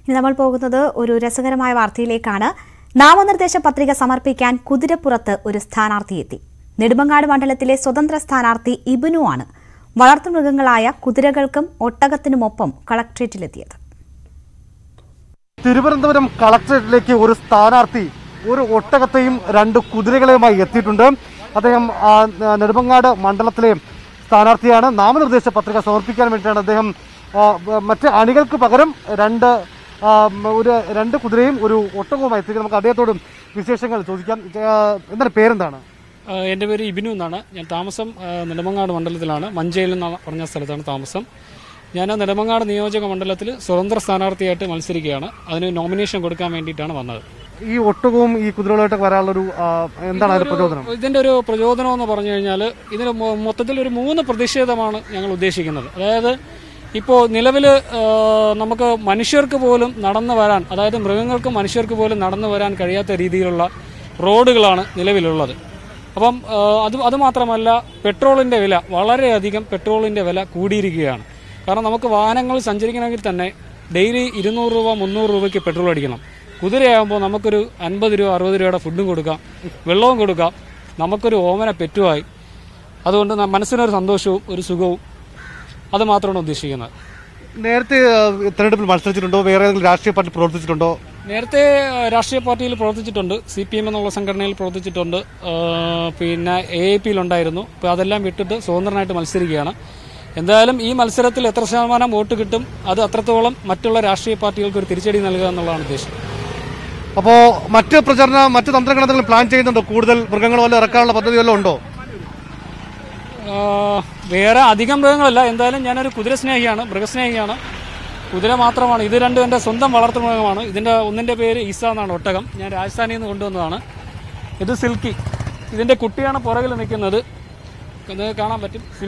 ഇനി നമ്മൾ പോകുന്നത് ഒരു രസകരമായ വാർത്തയിലേക്കാണ് നാമനിർദ്ദേശ പത്രിക സമർപ്പിക്കാൻ കുതിരപ്പുറത്ത് ഒരു സ്ഥാനാർത്ഥി എത്തി നെടുമങ്ങാട് മണ്ഡലത്തിലെ സ്വതന്ത്ര സ്ഥാനാർത്ഥി ഇബിനു ആണ് വളർത്തുമൃഗങ്ങളായ കുതിരകൾക്കും ഒട്ടകത്തിനുമൊപ്പം കളക്ട്രേറ്റിലെത്തിയത് തിരുവനന്തപുരം കളക്ടറേറ്റിലേക്ക് ഒരു സ്ഥാനാർത്ഥി ഒരു ഒട്ടകത്തെയും രണ്ട് കുതിരകളെയുമായി എത്തിയിട്ടുണ്ട് അദ്ദേഹം ആ, നെടുമങ്ങാട് മണ്ഡലത്തിലെ സ്ഥാനാർത്ഥിയാണ് നാമനിർദ്ദേശ പത്രിക സമർപ്പിക്കാൻ വേണ്ടിയിട്ടാണ് അദ്ദേഹം ആ, മറ്റ് അണികൾക്ക് പകരം രണ്ട് ആ, ഒരു രണ്ട് കുതിരയും ഒരു ഒട്ടകവുമായി എത്തിയത് നമുക്ക് അദ്ദേഹത്തോടും വിശേഷങ്ങൾ ചോദിക്കാം ആ, എന്താണ് പേരെന്താണ് ആ, എൻ്റെ പേര് ഇബിനു എന്നാണ് ഞാൻ താമസം ആ, നെടുമങ്ങാട് മണ്ഡലത്തിലാണ് മഞ്ചയിൽ എന്ന പറഞ്ഞ സ്ഥലത്താണ് താമസം ഞാൻ നെടുമങ്ങാട് നിയോജക മണ്ഡലത്തിൽ സ്വതന്ത്ര സ്ഥാനാർത്ഥിയായിട്ട് മത്സരിക്കുകയാണ് അതിന് നോമിനേഷൻ കൊടുക്കാൻ വേണ്ടിയിട്ടാണ് വന്നത് ഈ ഒട്ടകവും ഈ കുതിരകളായിട്ടൊക്കെ വരാനുള്ളൊരു ആ, എന്താണ് അതിന്റെ പ്രചോദനം ഇതിൻ്റെ ഒരു പ്രചോദനം എന്ന് പറഞ്ഞു കഴിഞ്ഞാൽ ഇതിന് മൊ- മൊത്തത്തിൽ ഒരു മൂന്ന് പ്രതിഷേധമാണ് ഞങ്ങൾ ഉദ്ദേശിക്കുന്നത് അതായത് ഇപ്പോൾ നിലവിൽ നമുക്ക് മനുഷ്യർക്ക് പോലും നടന്നു വരാൻ അതായത് മൃഗങ്ങൾക്കും മനുഷ്യർക്ക് പോലും നടന്നു വരാൻ കഴിയാത്ത രീതിയിലുള്ള റോഡുകളാണ് നിലവിലുള്ളത് അപ്പം ആ, അത് അതുമാത്രമല്ല പെട്രോളിൻ്റെ വില വളരെയധികം പെട്രോളിൻ്റെ വില കൂടിയിരിക്കുകയാണ് കാരണം നമുക്ക് വാഹനങ്ങൾ സഞ്ചരിക്കണമെങ്കിൽ തന്നെ ഡെയിലി ഇരുന്നൂറ് രൂപ മുന്നൂറ് രൂപയ്ക്ക് പെട്രോൾ അടിക്കണം കുതിരയാകുമ്പോൾ നമുക്കൊരു അൻപത് രൂപ അറുപത് രൂപയുടെ ഫുഡും കൊടുക്കാം വെള്ളവും കൊടുക്കാം നമുക്കൊരു ഓമന പെറ്റുമായി അതുകൊണ്ട് ന- മനസ്സിനൊരു സന്തോഷവും ഒരു സുഖവും അത് മാത്രമാണ് ഉദ്ദേശിക്കുന്നത് നേരത്തെ ആ, തെരഞ്ഞെടുപ്പിൽ മത്സരിച്ചിട്ടുണ്ടോ വേറെ ഏതെങ്കിലും രാഷ്ട്രീയ പാർട്ടി പ്രവർത്തിച്ചിട്ടുണ്ടോ നേരത്തെ ആ, രാഷ്ട്രീയ പാർട്ടിയിൽ പ്രവർത്തിച്ചിട്ടുണ്ട് സി പി എം എന്നുള്ള സംഘടനയിൽ പ്രവർത്തിച്ചിട്ടുണ്ട് ആ, പിന്നെ എ ഐ പിയിലുണ്ടായിരുന്നു ഇപ്പോൾ അതെല്ലാം വിട്ടിട്ട് സ്വതന്ത്രനായിട്ട് മത്സരിക്കുകയാണ് എന്തായാലും ഈ മത്സരത്തിൽ എത്ര ശതമാനം വോട്ട് കിട്ടും അത് അത്രത്തോളം മറ്റുള്ള രാഷ്ട്രീയ പാർട്ടികൾക്ക് ഒരു തിരിച്ചടി നൽകുക എന്നുള്ളതാണ് ഉദ്ദേശം അപ്പോ മറ്റ് പ്രചരണ മറ്റ് തന്ത്രങ്ങൾ എന്തെങ്കിലും പ്ലാൻ ചെയ്യുന്നുണ്ടോ കൂടുതൽ മൃഗങ്ങൾ വല്ലതും ഇറക്കാനുള്ള പദ്ധതി വല്ലതും ഉണ്ടോ ആ, വേറെ അധികം മൃഗങ്ങളല്ല എന്തായാലും ഞാനൊരു കുതിര സ്നേഹിയാണ് മൃഗസ്നേഹിയാണ് കുതിര മാത്രമാണ് ഇത് രണ്ടും എൻ്റെ സ്വന്തം വളർത്തു മൃഗമാണ് ഇതിൻ്റെ ഒന്നിൻ്റെ പേര് ഈസ എന്നാണ് ഒട്ടകം ഞാൻ രാജസ്ഥാനിൽ നിന്ന് കൊണ്ടുവന്നതാണ് ഇത് സിൽക്കി ഇതിൻ്റെ കുട്ടിയാണ് പുറകിൽ നിൽക്കുന്നത് ഇത് കാണാൻ പറ്റും